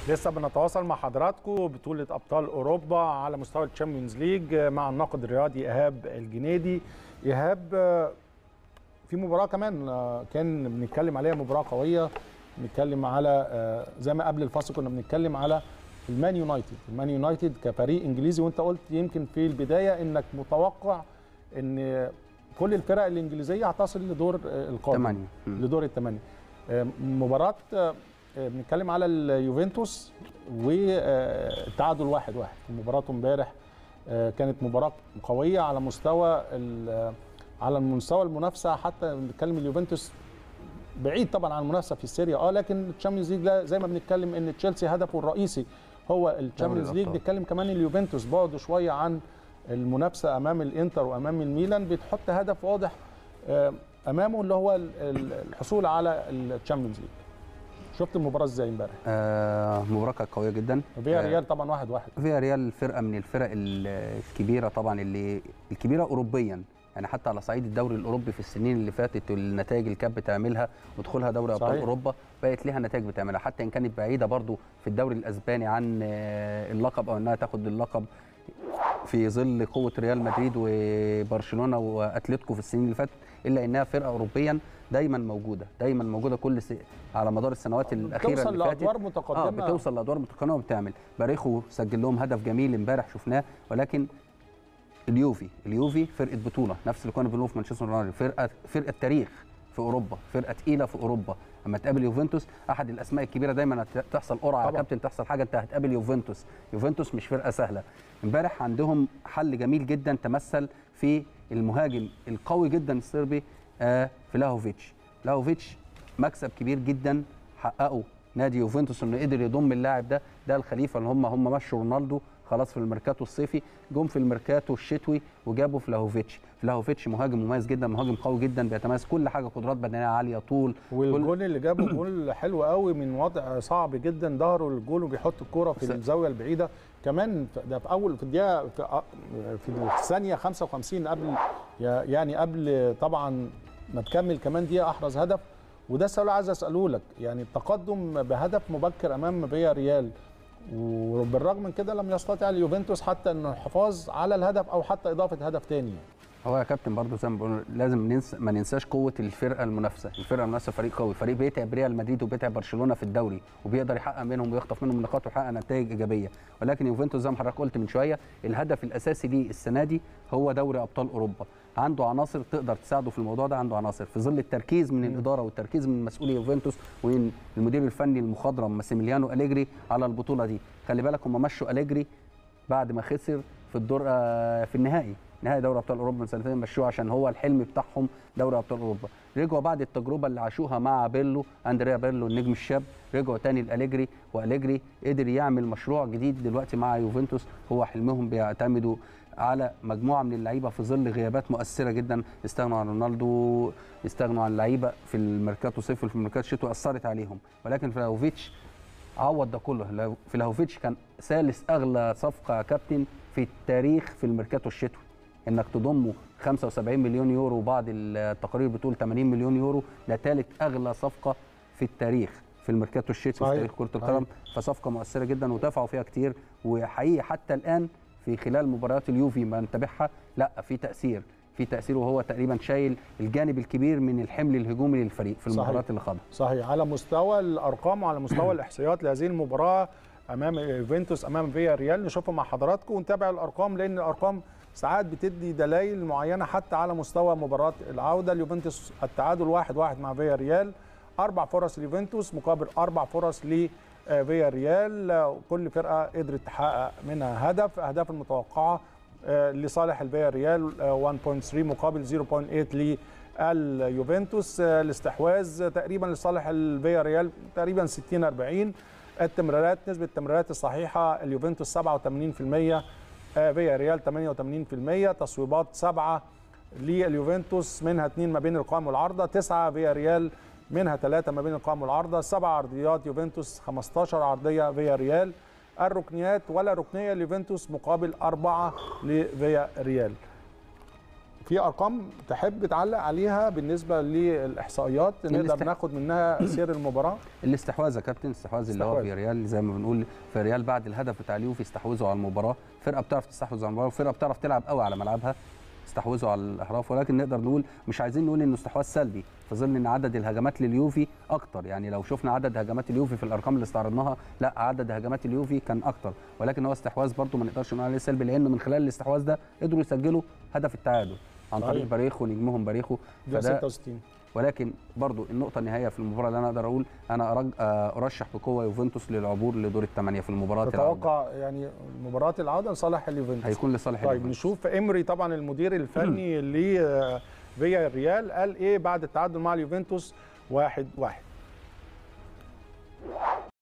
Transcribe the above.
لسه بنتواصل مع حضراتكم بطولة أبطال أوروبا على مستوى الشامبيونز ليج مع الناقد الرياضي إيهاب الجنيدي إيهاب في مباراة كمان كان بنتكلم عليها مباراة قوية بنتكلم على زي ما قبل الفاصل كنا بنتكلم على المان يونايتد المان يونايتد كفريق انجليزي وانت قلت يمكن في البدايه انك متوقع ان كل الفرق الانجليزيه هتصل لدور القادم ثمانية. مم. لدور الثمانيه مباراه بنتكلم على اليوفنتوس والتعادل واحد واحد في مباراته امبارح كانت مباراه قويه على مستوى ال- على مستوى المنافسه حتى بنتكلم اليوفنتوس بعيد طبعا عن المنافسه في السيريا اه لكن الشامبيونز ليج ده زي ما بنتكلم ان تشيلسي هدفه الرئيسي هو الشامبيونز ليج الأبطال. نتكلم كمان اليوفنتوس بعده شويه عن المنافسه امام الانتر وامام الميلان بتحط هدف واضح آه، امامه اللي هو ال- ال- الحصول على الشامبيونز ليج شفت المباراه ازاي امبارح آه مباراه كانت قويه جدا فيا آه، ريال طبعا واحد واحد فيا ريال فرقه من الفرق ال- الكبيره طبعا اللي الكبيره اوروبيا يعني حتى على صعيد الدوري الاوروبي في السنين اللي فاتت والنتائج اللي كانت بتعملها ودخولها دوري ابطال صحيح. اوروبا بقت ليها نتائج بتعملها حتى ان كانت بعيده برضو في الدوري الاسباني عن آه، اللقب او انها تاخد اللقب في ظل قوه ريال مدريد وبرشلونه واتلتيكو في السنين اللي فاتت الا انها فرقه اوروبيا دايما موجوده دايما موجوده كل س... على مدار السنوات الاخيره توصل اللي فاتت لادوار اه متقدمه بتوصل لادوار متقنه وبتعمل باريخو سجل لهم هدف جميل امبارح شفناه ولكن اليوفي اليوفي فرقه بطوله نفس اللي كنا بنقوله في مانشستر يونايتد فرقه فرقه تاريخ في اوروبا فرقه تقيله في اوروبا اما تقابل يوفنتوس احد الاسماء الكبيره دايما هت- تحصل قرعه يا طبعا. كابتن تحصل حاجه انت هتقابل يوفنتوس يوفنتوس مش فرقه سهله امبارح عندهم حل جميل جدا تمثل في المهاجم القوي جدا الصربي آه فلاهوفيتش فلاهوفيتش مكسب كبير جدا حققه نادي يوفنتوس انه قدر يضم اللاعب ده ده الخليفه اللي هم هم مشوا رونالدو خلاص في الميركاتو الصيفي جم في الميركاتو الشتوي وجابوا فلاهوفيتش فلاهوفيتش مهاجم مميز جدا مهاجم قوي جدا بيتميز كل حاجه قدرات بدنيه عاليه طول والجول اللي جابه جول حلو قوي من وضع صعب جدا ظهره للجول وبيحط الكوره في س- الزاويه البعيده كمان ف- ده في اول في الدقيقه في, أ- في الثانيه 55 قبل يا- يعني قبل طبعا ما تكمل كمان دقيقه احرز هدف وده السؤال اللي عايز اساله لك يعني التقدم بهدف مبكر امام فيا ريال وبالرغم من كده لم يستطع اليوفنتوس حتى انه الحفاظ على الهدف او حتى اضافه هدف تاني هو يا كابتن برضه زي ما بقول لازم ننسى ما ننساش قوه الفرقه المنافسه، الفرقه المنافسه فريق قوي، فريق بيتعب ريال مدريد وبيتعب برشلونه في الدوري وبيقدر يحقق منهم ويخطف منهم نقاط ويحقق نتائج ايجابيه، ولكن يوفنتوس زي ما حضرتك قلت من شويه الهدف الاساسي ليه السنه دي هو دوري ابطال اوروبا، عنده عناصر تقدر تساعده في الموضوع ده عنده عناصر في ظل التركيز من الاداره والتركيز من مسؤولي يوفنتوس ومن المدير الفني المخضرم ماسيميليانو اليجري على البطوله دي، خلي بالك هم مشوا اليجري بعد ما خسر في الدور آه، في النهائي نهائي دوري ابطال اوروبا من سنتين مشوه عشان هو الحلم بتاعهم دوري ابطال اوروبا رجعوا بعد التجربه اللي عاشوها مع بيرلو اندريا بيرلو النجم الشاب رجعوا تاني لاليجري واليجري قدر يعمل مشروع جديد دلوقتي مع يوفنتوس هو حلمهم بيعتمدوا على مجموعه من اللعيبه في ظل غيابات مؤثره جدا استغنوا عن رونالدو استغنوا عن لعيبه في الميركاتو صيف وفي الميركاتو الشتوي اثرت عليهم ولكن فلاوفيتش عوض ده كله لو- فلاهوفيتش كان ثالث اغلى صفقه يا كابتن في التاريخ في الميركاتو الشتوي انك تضمه 75 مليون يورو وبعض التقارير بتقول 80 مليون يورو ده ثالث اغلى صفقه في التاريخ في الميركاتو الشتوي في صحيح. تاريخ كره القدم فصفقه مؤثره جدا ودفعوا فيها كتير وحقيقي حتى الان في خلال مباريات اليوفي ما نتابعها لا في تاثير في تاثير وهو تقريبا شايل الجانب الكبير من الحمل الهجومي للفريق في صحيح. المباريات اللي خاضها صحيح على مستوى الارقام وعلى مستوى الاحصائيات لهذه المباراه امام يوفنتوس امام فيا ريال نشوفها مع حضراتكم ونتابع الارقام لان الارقام ساعات بتدي دلائل معينه حتى على مستوى مباراه العوده اليوفنتوس التعادل واحد واحد مع فيا ريال اربع فرص اليوفنتوس مقابل اربع فرص لفيا ريال كل فرقه قدرت تحقق منها هدف اهداف المتوقعه آه، لصالح الفيا ريال آه، 1.3 مقابل 0.8 لليوفنتوس آه، الاستحواذ تقريبا لصالح الفيا ريال تقريبا 60 40 التمريرات نسبه التمريرات الصحيحه اليوفنتوس 87% آه، فيا ريال 88% تصويبات سبعه لليوفنتوس منها اثنين ما بين القائم والعارضه تسعه فيا ريال منها ثلاثه ما بين القائم والعارضه سبع عرضيات يوفنتوس 15 عرضيه فيا ريال الركنيات ولا ركنيه ليوفنتوس مقابل اربعه لفيا ريال في ارقام تحب تعلق عليها بالنسبه للاحصائيات نقدر الاست- ناخد منها سير المباراه الاستحواذ يا كابتن الاستحواذ اللي هو استحواذ. في ريال زي ما بنقول في ريال بعد الهدف بتاع اليوفي استحوذوا على المباراه فرقه بتعرف تستحوذ على المباراه وفرقه بتعرف تلعب قوي على ملعبها استحوذوا على الاحراف ولكن نقدر نقول مش عايزين نقول انه استحواذ سلبي في ظل ان عدد الهجمات لليوفي اكتر يعني لو شفنا عدد هجمات اليوفي في الارقام اللي استعرضناها لا عدد هجمات اليوفي كان اكتر ولكن هو استحواذ برضه ما نقدرش نقول عليه سلبي لانه من خلال الاستحواذ ده قدروا يسجلوا هدف التعادل عن طريق صحيح. باريخو نجمهم باريخو ده فده 66 ولكن برضو النقطة النهائية في المباراة اللي أنا أقدر أقول أنا أرج... آه، أرشح بقوة يوفنتوس للعبور لدور الثمانية في المباراة العودة تتوقع يعني مباراه العوده لصالح اليوفنتوس هيكون لصالح طيب اليوفنتوس. نشوف امري طبعا المدير الفني لفيا الريال قال ايه بعد التعادل مع اليوفنتوس واحد واحد